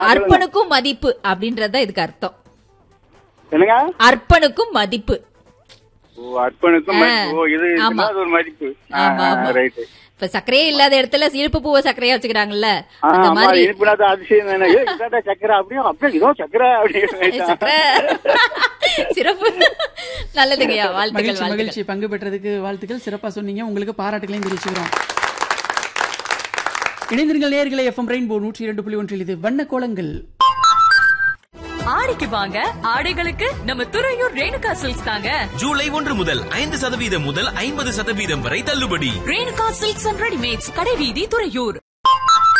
அர்ப்பனுக்கும் மதிப்பு அப்படின்றதுதான் இதுக்கு அர்த்தம் என்னங்க அர்ப்பனுக்கும் மதிப்பு ஓ அர்ப்பனுக்கும் ஆ. மதிப்பு. ஓ இது ஆமா. இதுதான் அது ஒரு மதிப்பு ஆமா, ஆமா. ரைட்டு இப்ப சர்க்கரையே இல்லாத இடத்துல இழுப்பு பூவை சர்க்கரையா வச்சுக்கிறாங்கல்ல ஆ, அந்த ஆமா, மாதிரி இனிப்புனாத அதிசயம் தானே. ஏய், இதாண்டா சக்கரை அப்படியே அப்படியே இதோ சக்கரை அப்படின்னு சக்கரை சிறப்பு நல்லதுங்கய்யா வாழ்த்துக்கள் மகிழ்ச்சி வாழ்த்துக்கள் மகிழ்ச்சி பங்கு பெற்றதுக்கு வாழ்த்துக்கள் சிறப்பா சொன்னீங்க உங்களுக்கு பாராட்டுகளையும் தெரிவிச்சுக்கிறோம் இணைந்திருங்கள் நேர்களை எஃப்எம் ரெயின்போ நூற்றி இரண்டு புள்ளி ஒன்றில் இது வண்ண கோலங்கள் ஆடிக்கு வாங்க ஆடைகளுக்கு நம்ம துறையூர் ரேணுகா சில்க்ஸ் தாங்க ஜூலை ஒன்று முதல் ஐந்து சதவீதம் முதல் ஐம்பது சதவீதம் வரை தள்ளுபடி ரேணுகா சில்க்ஸ் அண்ட் ரெடிமேட்ஸ் கடைவீதி துறையூர்